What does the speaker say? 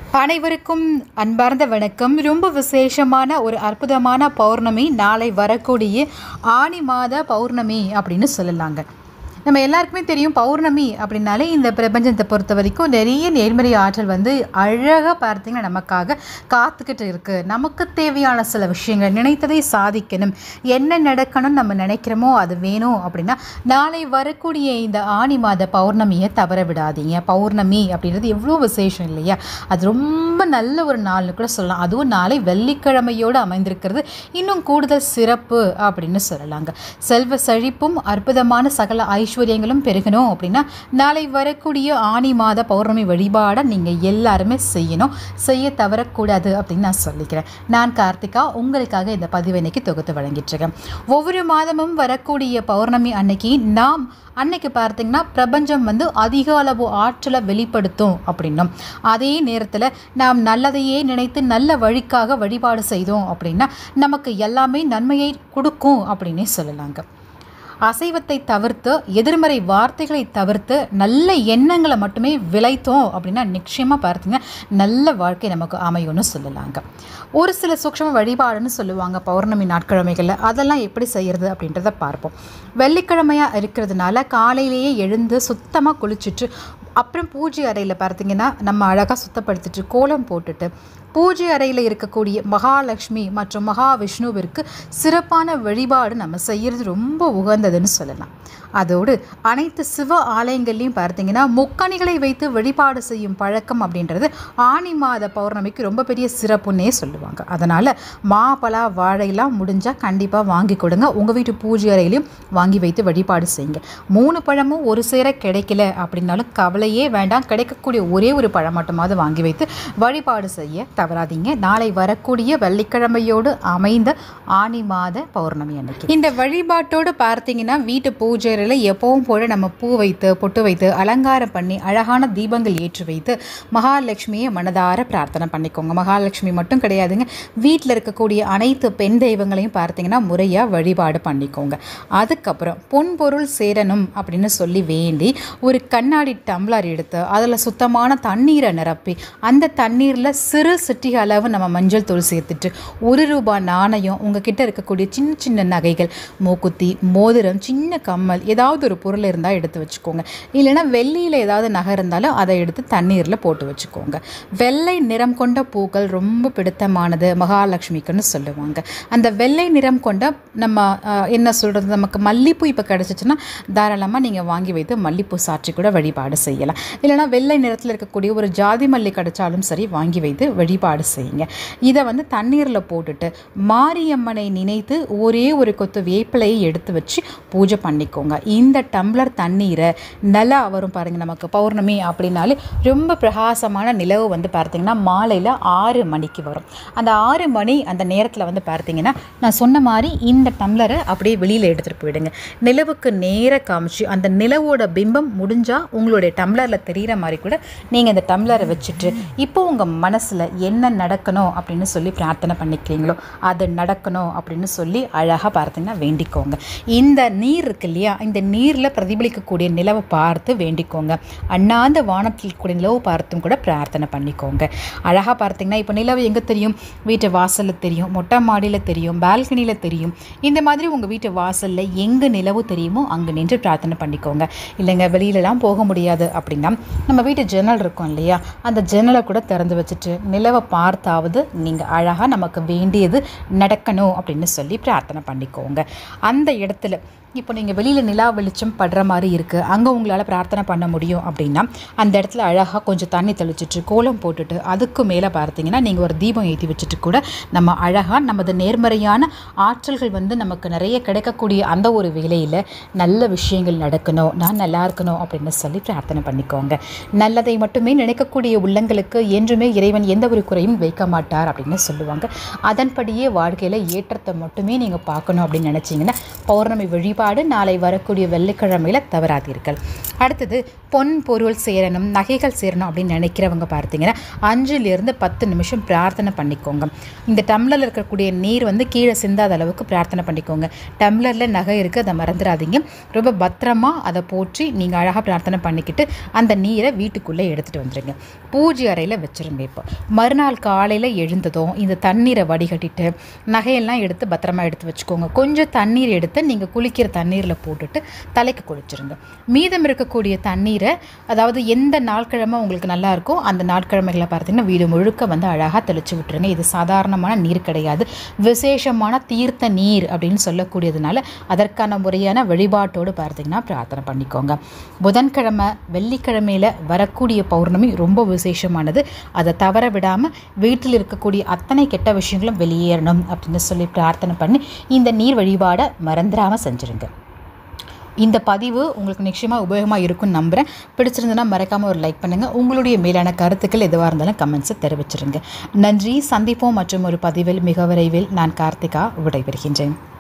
அனைவருக்கும் அன்பார்ந்த வணக்கம் ரொம்ப விசேஷமான ஒரு அற்புதமான பௌர்ணமி நாளை வரக்கூடிய ஆனி மாத பௌர்ணமி அப்படின்னு சொல்லலாங்க நம்ம எல்லாருக்குமே தெரியும் பௌர்ணமி அப்படின்னாலே இந்த பிரபஞ்சத்தை பொறுத்த வரைக்கும் நிறைய நேர்மறை ஆற்றல் வந்து அழகாக பார்த்தீங்கன்னா நமக்காக காத்துக்கிட்டு இருக்குது நமக்கு தேவையான சில விஷயங்கள் நினைத்ததை சாதிக்கணும் என்ன நடக்கணும்னு நம்ம நினைக்கிறோமோ அது வேணும் அப்படின்னா நாளை வரக்கூடிய இந்த ஆனி மாத பௌர்ணமியை தவற விடாதீங்க பௌர்ணமி அப்படின்றது எவ்வளோ விசேஷம் இல்லையா அது ரொம்ப நல்ல ஒரு நாள்னு கூட சொல்லலாம் அதுவும் நாளை வெள்ளிக்கிழமையோடு அமைந்திருக்கிறது இன்னும் கூடுதல் சிறப்பு அப்படின்னு சொல்லலாங்க செல்வ செழிப்பும் அற்புதமான சகல ஐஸ்வர்யங்களும் பெருகணும் அப்படின்னா நாளை வரக்கூடிய ஆனி மாத பௌர்ணமி வழிபாடை நீங்கள் எல்லாருமே செய்யணும் செய்ய தவறக்கூடாது அப்படின்னு நான் சொல்லிக்கிறேன் நான் கார்த்திகா உங்களுக்காக இந்த பதிவு இன்னைக்கு தொகுத்து வழங்கிட்டு இருக்கேன் ஒவ்வொரு மாதமும் வரக்கூடிய பௌர்ணமி அன்னைக்கு நாம் அன்னைக்கு பார்த்தீங்கன்னா பிரபஞ்சம் வந்து அதிக அளவு ஆற்றலை வெளிப்படுத்தும் அப்படின்னும் அதே நேரத்தில் நாம் நல்லதையே நினைத்து நல்ல வழிக்காக வழிபாடு செய்தோம் அப்படின்னா நமக்கு எல்லாமே நன்மையை கொடுக்கும் அப்படின்னே சொல்லலாங்க அசைவத்தை தவிர்த்து எதிர்மறை வார்த்தைகளை தவிர்த்து நல்ல எண்ணங்களை மட்டுமே விளைத்தோம் அப்படின்னா நிச்சயமாக பார்த்தீங்கன்னா நல்ல வாழ்க்கை நமக்கு அமையும்னு சொல்லலாங்க ஒரு சில சூக்ஷ்ம வழிபாடுன்னு சொல்லுவாங்க பௌர்ணமி நாட்கிழமைகளில் அதெல்லாம் எப்படி செய்கிறது அப்படின்றத பார்ப்போம் வெள்ளிக்கிழமையாக இருக்கிறதுனால காலையிலேயே எழுந்து சுத்தமாக குளிச்சுட்டு அப்புறம் பூஜை அறையில் பார்த்தீங்கன்னா நம்ம அழகாக சுத்தப்படுத்திட்டு கோலம் போட்டுட்டு பூஜை அறையில் இருக்கக்கூடிய மகாலட்சுமி மற்றும் மகாவிஷ்ணுவிற்கு சிறப்பான வழிபாடு நம்ம செய்கிறது ரொம்ப உகந்ததுன்னு சொல்லலாம் அதோடு அனைத்து சிவ ஆலயங்கள்லையும் பார்த்தீங்கன்னா முக்கணிகளை வைத்து வழிபாடு செய்யும் பழக்கம் அப்படின்றது ஆனி மாத பௌர்ணமிக்கு ரொம்ப பெரிய சிறப்புன்னே சொல்லுவாங்க அதனால் மாப்பழா வாழையெல்லாம் முடிஞ்சால் கண்டிப்பாக வாங்கி கொடுங்க உங்கள் வீட்டு பூஜை அறையிலையும் வாங்கி வைத்து வழிபாடு செய்யுங்க மூணு பழமும் ஒரு சேர கிடைக்கல அப்படின்னாலும் கவலையே வேண்டாம் கிடைக்கக்கூடிய ஒரே ஒரு பழம் மட்டுமாவது வாங்கி வைத்து வழிபாடு செய்ய தவறாதீங்க நாளை வரக்கூடிய வெள்ளிக்கிழமையோடு அமைந்த ஆனி மாத பௌர்ணமி அன்னைக்கு இந்த வழிபாட்டோடு பார்த்தீங்கன்னா வீட்டு பூஜை அறையில் எப்பவும் போல நம்ம பூ வைத்து பொட்டு வைத்து அலங்காரம் பண்ணி அழகான தீபங்கள் ஏற்றி வைத்து மகாலட்சுமியை மனதார பிரார்த்தனை பண்ணிக்கோங்க மகாலட்சுமி மட்டும் கிடையாதுங்க வீட்டில் இருக்கக்கூடிய அனைத்து பெண் தெய்வங்களையும் பார்த்தீங்கன்னா முறையாக வழிபாடு பண்ணிக்கோங்க அதுக்கப்புறம் பொன்பொருள் சேரணும் அப்படின்னு சொல்லி வேண்டி ஒரு கண்ணாடி டம்ளர் எடுத்து அதில் சுத்தமான தண்ணீரை நிரப்பி அந்த தண்ணீரில் சிறு சிட்டிகை அளவு நம்ம மஞ்சள் தூள் சேர்த்துட்டு ஒரு ரூபாய் நாணயம் உங்ககிட்ட இருக்கக்கூடிய சின்ன சின்ன நகைகள் மூக்குத்தி மோதிரம் சின்ன கம்மல் ஏதாவது ஒரு பொருள் இருந்தால் எடுத்து வச்சுக்கோங்க இல்லைன்னா வெள்ளியில் ஏதாவது நகை இருந்தாலும் அதை எடுத்து தண்ணீரில் போட்டு வச்சுக்கோங்க வெள்ளை நிறம் கொண்ட பூக்கள் ரொம்ப பிடித்தமானது மகாலட்சுமிக்குன்னு சொல்லுவாங்க அந்த வெள்ளை நிறம் கொண்ட நம்ம ஆஹ், என்ன சொல்கிறது நமக்கு மல்லிப்பூ இப்போ கிடச்சிச்சின்னா தாராளமாக நீங்கள் வாங்கி வைத்து மல்லிப்பூ சாற்றி கூட வழிபாடு செய்யலாம் இல்லைன்னா வெள்ளை நிறத்தில் இருக்கக்கூடிய ஒரு ஜாதி மல்லி கிடைச்சாலும் சரி வாங்கி வைத்து வழிபாடு செய்யுங்க இதை வந்து தண்ணீரில் போட்டுட்டு மாரியம்மனை நினைத்து ஒரே ஒரு கொத்து வேப்பிலையை எடுத்து வச்சு பூஜை பண்ணிக்கோங்க இந்த டம்ளர் தண்ணீரை நல்லா வரும் பாருங்கள் நமக்கு பௌர்ணமி அப்படின்னாலே ரொம்ப பிரகாசமான நிலவு வந்து பார்த்தீங்கன்னா மாலையில் ஆறு மணிக்கு வரும் அந்த ஆறு மணி அந்த நேரத்தில் வந்து பார்த்தீங்கன்னா நான் சொன்ன மாதிரி இந்த டம்ளரை அப்படியே வெளியில் எடுத்துகிட்டு போயிடுங்க நிலவுக்கு நேர காமிச்சு அந்த நிலவோட பிம்பம் முடிஞ்சால் உங்களுடைய டம்ளரில் தெரிகிற மாதிரி கூட நீங்கள் இந்த டம்ளரை வச்சுட்டு இப்போ உங்கள் மனசில் என்ன நடக்கணும் அப்படின்னு சொல்லி பிரார்த்தனை பண்ணிக்கிறீங்களோ அது நடக்கணும் அப்படின்னு சொல்லி அழகாக பார்த்தீங்கன்னா வேண்டிக்கோங்க இந்த நீர் இருக்கு இல்லையா இந்த நீரில் பிரதிபலிக்கக்கூடிய நிலவை பார்த்து வேண்டிக்கோங்க அண்ணாந்த வானத்தில் கூடிய நிலவு பார்த்தும் கூட பிரார்த்தனை பண்ணிக்கோங்க அழகாக பார்த்தீங்கன்னா இப்போ நிலவு எங்கே தெரியும் வீட்டு வாசலில் தெரியும் மொட்டை மாடியில் தெரியும் பால்கனியில் தெரியும் இந்த மாதிரி உங்கள் வீட்டு வாசலில் எங்கே நிலவு தெரியுமோ அங்கே நின்று பிரார்த்தனை பண்ணிக்கோங்க இல்லைங்க வெளியிலலாம் போக முடியாது அப்படின்னா நம்ம வீட்டு ஜன்னல் இருக்கும் இல்லையா அந்த ஜன்னலை கூட திறந்து வச்சுட்டு நிலவை பார்த்தாவது நீங்கள் அழகாக நமக்கு வேண்டியது நடக்கணும் அப்படின்னு சொல்லி பிரார்த்தனை பண்ணிக்கோங்க அந்த இடத்துல இப்போ நீங்கள் வெளியில் நிலா வெளிச்சம் படுற மாதிரி இருக்குது அங்கே உங்களால் பிரார்த்தனை பண்ண முடியும் அப்படின்னா அந்த இடத்துல அழகாக கொஞ்சம் தண்ணி தெளிச்சிட்டு கோலம் போட்டுட்டு அதுக்கு மேலே பார்த்தீங்கன்னா நீங்கள் ஒரு தீபம் ஏற்றி வச்சுட்டு கூட நம்ம அழகாக நமது நேர்மறையான ஆற்றல்கள் வந்து நமக்கு நிறைய கிடைக்கக்கூடிய அந்த ஒரு வேலையில் நல்ல விஷயங்கள் நடக்கணும் நான் நல்லா இருக்கணும் அப்படின்னு சொல்லி பிரார்த்தனை பண்ணிக்கோங்க நல்லதை மட்டுமே நினைக்கக்கூடிய உள்ளங்களுக்கு என்றுமே இறைவன் எந்த ஒரு குறையும் வைக்க மாட்டார் அப்படின்னு சொல்லுவாங்க அதன்படியே வாழ்க்கையில் ஏற்றத்தை மட்டுமே நீங்கள் பார்க்கணும் அப்படின்னு நினச்சிங்கன்னா பௌர்ணமி வழிபாடு வழிபாடு நாளை வரக்கூடிய வெள்ளிக்கிழமையில் தவறாதீர்கள் அடுத்தது பொன் பொருள் சேரணும் நகைகள் சேரணும் அப்படின்னு நினைக்கிறவங்க பார்த்தீங்கன்னா அஞ்சுலேருந்து பத்து நிமிஷம் பிரார்த்தனை பண்ணிக்கோங்க இந்த டம்ளரில் இருக்கக்கூடிய நீர் வந்து கீழே சிந்தாத அளவுக்கு பிரார்த்தனை பண்ணிக்கோங்க டம்ளரில் நகை இருக்குது அதை மறந்துடாதீங்க ரொம்ப பத்திரமா அதை போற்றி நீங்கள் அழகாக பிரார்த்தனை பண்ணிக்கிட்டு அந்த நீரை வீட்டுக்குள்ளே எடுத்துகிட்டு வந்துடுங்க பூஜை அறையில் வச்சுருங்க இப்போ மறுநாள் காலையில் எழுந்ததும் இந்த தண்ணீரை வடிகட்டிட்டு நகையெல்லாம் எடுத்து பத்திரமா எடுத்து வச்சுக்கோங்க கொஞ்சம் தண்ணீர் எடுத்து நீங்கள் குளிக்கிற தண்ணீரில் போட்டுட்டு தலைக்கு குளிச்சிருங்க மீதம் இருக்கக்கூடிய தண்ணீரை அதாவது எந்த நாட்கிழமை உங்களுக்கு நல்லா இருக்கோ அந்த நாட்கிழமைகளை பார்த்தீங்கன்னா வீடு முழுக்க வந்து அழகாக தெளிச்சு விட்டுருங்க இது சாதாரணமான நீர் கிடையாது விசேஷமான தீர்த்த நீர் அப்படின்னு சொல்லக்கூடியதுனால அதற்கான முறையான வழிபாட்டோடு பார்த்தீங்கன்னா பிரார்த்தனை பண்ணிக்கோங்க புதன்கிழமை வெள்ளிக்கிழமையில் வரக்கூடிய பௌர்ணமி ரொம்ப விசேஷமானது அதை தவற விடாமல் வீட்டில் இருக்கக்கூடிய அத்தனை கெட்ட விஷயங்களும் வெளியேறணும் அப்படின்னு சொல்லி பிரார்த்தனை பண்ணி இந்த நீர் வழிபாடை மறந்துடாமல் செஞ்சுருங்க இந்த பதிவு உங்களுக்கு நிச்சயமாக உபயோகமாக இருக்கும்னு நம்புகிறேன் பிடிச்சிருந்ததுன்னா மறக்காமல் ஒரு லைக் பண்ணுங்கள் உங்களுடைய மேலான கருத்துக்கள் எதுவாக இருந்தாலும் கமெண்ட்ஸை தெரிவிச்சிருங்க நன்றி சந்திப்போம் மற்றும் ஒரு பதிவில் மிக விரைவில் நான் கார்த்திகா விடைபெறுகின்றேன்